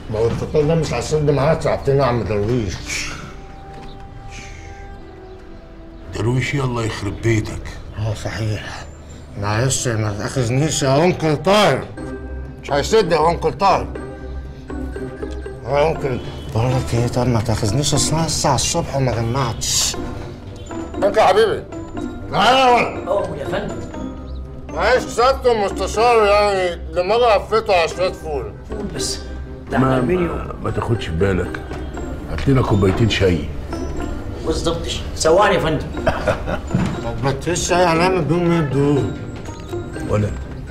ما هو الفطار ده مش هيسد معايا ساعتين يا عم درويش درويش يلا يخرب بيتك اه صحيح معلش ما تاخذنيش يا انكل طاهر مش هيسد يا انكل طاهر يا انكل بقول لك ايه طب ما تاخذنيش اصلا الساعة الصبح وما جمعتش انت يا حبيبي تعالى يا ولد أوه يا فندم معلش سيادة المستشار يعني دماغي هفته على شوية فول قول بس ده ما, احنا بيني ما, ما تاخدش في بالك هات لنا كوبايتين شاي بالظبط سواني يا فندم طب ما تفيش شاي هنعمل بيهم ايه دول ولا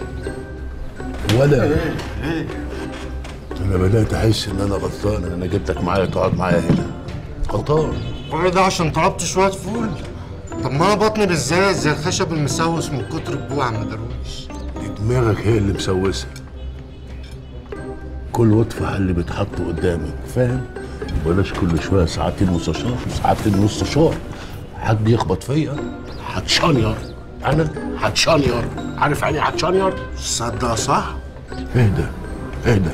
ولا انا بدات احس ان انا غلطان ان انا جبتك معايا تقعد معايا هنا غلطان كل ده عشان طلبت شوية فول طب ما انا بطني بالزاز زي الخشب المسوس من كتر الجوع يا عم درويش دي دماغك هي اللي مسوسه كل وطفة اللي بيتحط قدامك فاهم بلاش كل شويه ساعتين مستشار ساعتين مستشار حد يخبط فيا هتشنير انا هتشنير عارف يعني إيه هتشنير تصدق صح؟ اهدى اهدى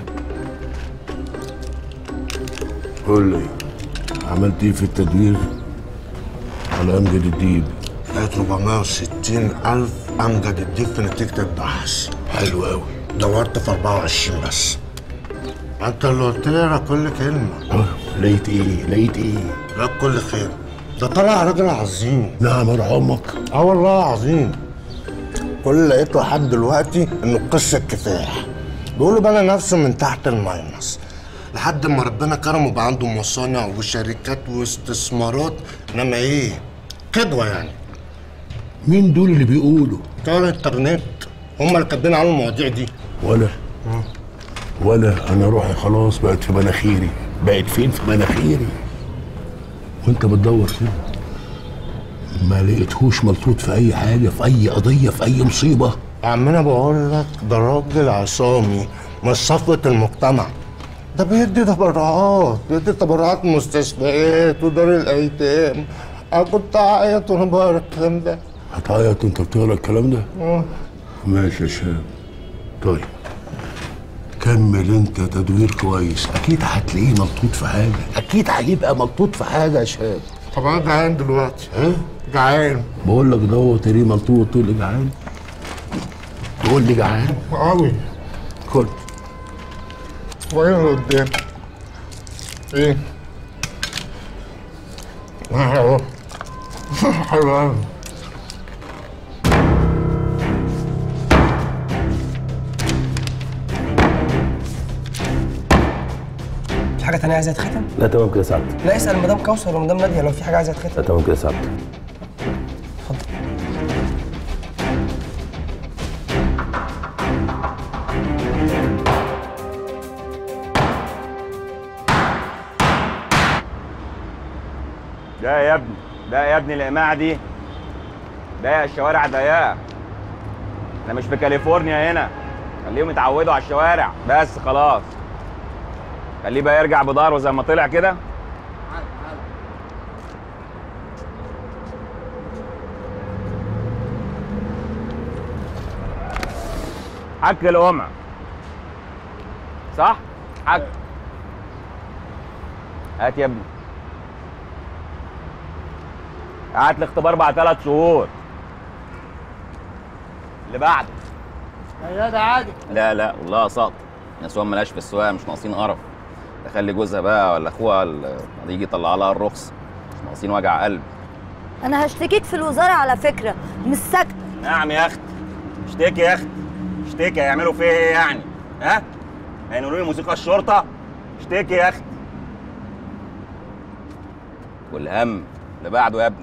قول لي عملت ايه في التدوير على امجد الديب لقيت 460 ألف أمجد الديب في نتيجة البحث حلو قوي دورت في 24 بس أنت اللي قلت لي اقرا كل كلمة لقيت ايه لقيت ايه لقيت كل خير ده طلع راجل عظيم نعم ارحمك اه والله عظيم كل اللي لقيته لحد دلوقتي انه قصه كفاح بيقولوا بنى نفسه من تحت الماينس لحد ما ربنا كرمه بقى عنده مصانع وشركات واستثمارات انما ايه قدوه يعني مين دول اللي بيقولوا بتوع الانترنت هم اللي كاتبين عنه المواضيع دي ولا ولا انا روحي خلاص بقت في مناخيري بقت فين في مناخيري وانت بتدور كده ما لقيتهوش ملطوط في اي حاجه في اي قضيه في اي مصيبه يا عم انا بقول لك ده راجل عصامي مش صفوه المجتمع ده بيدي تبرعات بيدي تبرعات مستشفيات ودار الايتام انا كنت اعيط وانا بقرا الكلام ده هتعيط انت بتقرا الكلام ده آه. ماشي يا شاب طيب كمل انت تدوير كويس اكيد هتلاقيه ملطوط في حاجه اكيد هيبقى ملطوط في حاجه يا شاب طب انا جعان دلوقتي ها جعان بقول لك ده تلاقيه ملطوط تقول لي جعان تقول لي جعان قوي كل وين اللي قدام ايه اهو حلو قوي في حاجه تانية عايزه تتختم لا تمام كده سعادتك لا اسال مدام كوثر ومدام ناديه لو في حاجه عايزه تتختم لا تمام كده سعادتك ده يا ابني ده يا ابني الإقماع دي ده الشوارع ضيقة احنا مش في كاليفورنيا هنا خليهم يتعودوا على الشوارع بس خلاص خليه بقى يرجع بضهره زي ما طلع كده حك القمع صح؟ حك هات يا ابني هات الاختبار بعد ثلاث شهور اللي بعده لا ده عادي لا لا والله سقط نسوان ملاش في السواقه مش ناقصين قرف تخلي جوزها بقى ولا اخوها اللي يجي يطلع لها الرخص مش ناقصين وجع قلب انا هشتكيك في الوزاره على فكره مش ساكته نعم يا اختي اشتكي يا اختي اشتكي هيعملوا فيها ايه يعني ها هينقلوا لي موسيقى الشرطه اشتكي يا اختي والهم اللي بعده يا ابني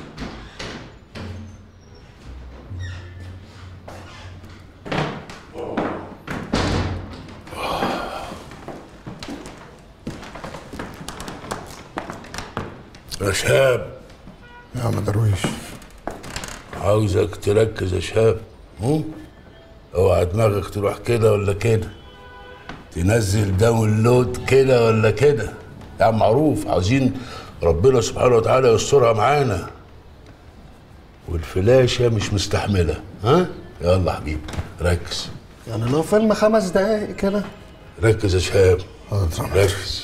يا شاب يا عم درويش عاوزك تركز يا شاب هم؟ اوعى دماغك تروح كده ولا كده تنزل داونلود كده ولا كده يعني معروف عاوزين ربنا سبحانه وتعالى يسترها معانا والفلاشة مش مستحملة ها يلا حبيبي ركز يعني لو فيلم خمس دقايق كده ركز يا شهاب حاضر ركز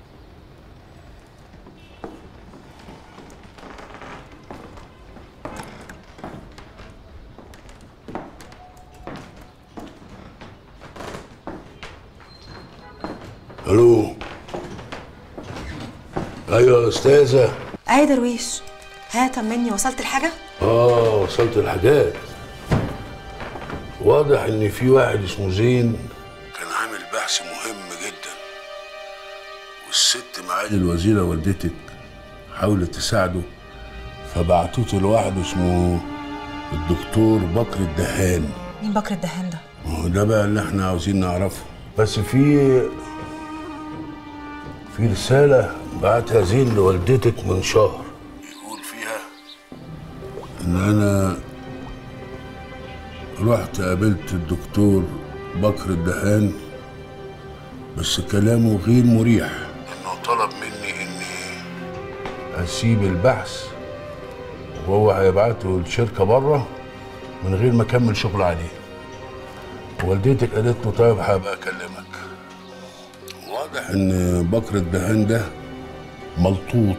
الو ايوه يا استاذه اي درويش ها طمني وصلت الحاجه اه وصلت الحاجات واضح ان في واحد اسمه زين كان عامل بحث مهم جدا والست معالي الوزيره والدتك حاولت تساعده فبعتوه لواحد اسمه الدكتور بكر الدهان مين بكر الدهان ده ما هو ده بقى اللي احنا عاوزين نعرفه بس في في رسالة بعتها زين لوالدتك من شهر يقول فيها إن أنا رحت قابلت الدكتور بكر الدهان بس كلامه غير مريح إنه طلب مني إني أسيب البحث وهو هيبعته الشركة بره من غير ما أكمل شغل عليه والدتك قالت له طيب هبقى اكلمك واضح ان بكر الدهان ده ملطوط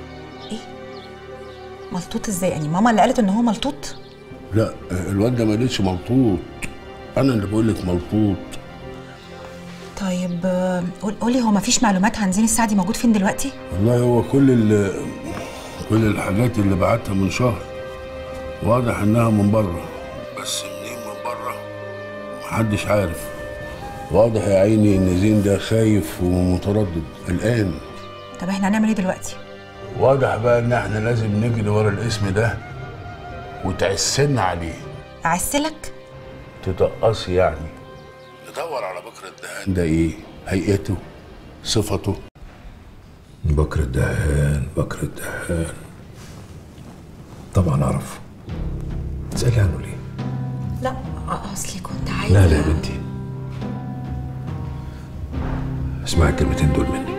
ملطوط ازاي يعني ماما اللي قالت ان هو ملطوط لا الواد ده ما قالتش ملطوط انا اللي بقول لك ملطوط طيب آه، قول- قولي هو مفيش معلومات عن زين السعدي موجود فين دلوقتي والله هو كل ال كل الحاجات اللي بعتها من شهر واضح انها من بره بس منين من بره محدش عارف واضح يا عيني ان زين ده خايف ومتردد قلقان طب احنا هنعمل ايه دلوقتي واضح بقى ان احنا لازم نجري ورا الاسم ده وتعسنا عليه اعسلك تطقصي يعني ندور على بكر الدهان ده ايه هيئته صفته بكر الدهان بكر الدهان طبعا اعرف تسألي عنه ليه؟ لا آه، اصلي كنت عايزه لا لا يا بنتي اسمعي الكلمتين دول مني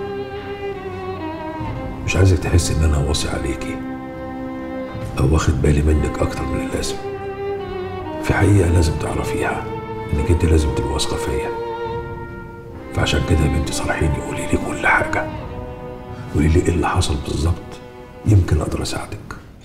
مش عايزك تحسي ان انا واصي عليكي او واخد بالي منك اكتر من اللازم في حقيقة لازم تعرفيها انك انت لازم تبقي واثقة فيا فعشان كده يا بنتي صارحيني قولي لي كل حاجة قولي لي ايه اللي حصل بالظبط يمكن اقدر اساعدك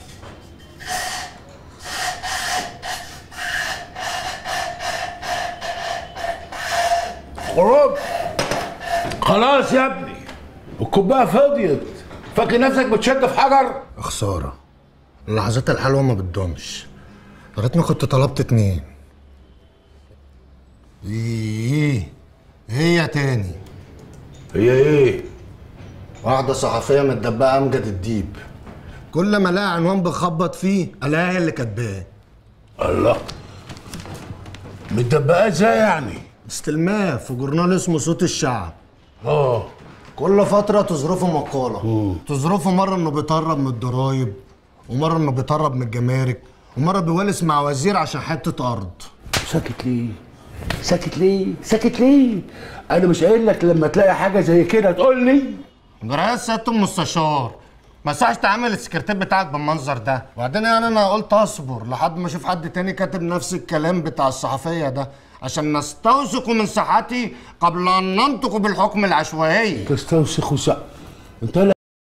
خرج خلاص يا ابني الكوبايه فضيت فاكر نفسك بتشد في حجر خسارة اللحظات الحلوة ما بتدومش يا ريتني كنت طلبت اتنين ايه هي تاني هي ايه واحدة صحفية متدبقة أمجد الديب كل ما الاقي عنوان بخبط فيه الاقيها هي اللي كاتباه الله متدبقاه ازاي يعني استلماه في جورنال اسمه صوت الشعب اه كل فترة تظرفه مقالة تظرفه مرة انه بيتهرب من الضرايب ومرة انه بيتهرب من الجمارك ومرة بيوالس مع وزير عشان حتة أرض ساكت ليه ساكت ليه ساكت ليه انا مش قايل لك لما تلاقي حاجه زي كده تقول لي جرايه سيادة المستشار ما ينفعش تعمل السكرتير بتاعك بالمنظر ده وبعدين يعني انا قلت اصبر لحد ما اشوف حد تاني كاتب نفس الكلام بتاع الصحفيه ده عشان نستوثق من صحتي قبل ان ننطق بالحكم العشوائي تستوسخ وسق انت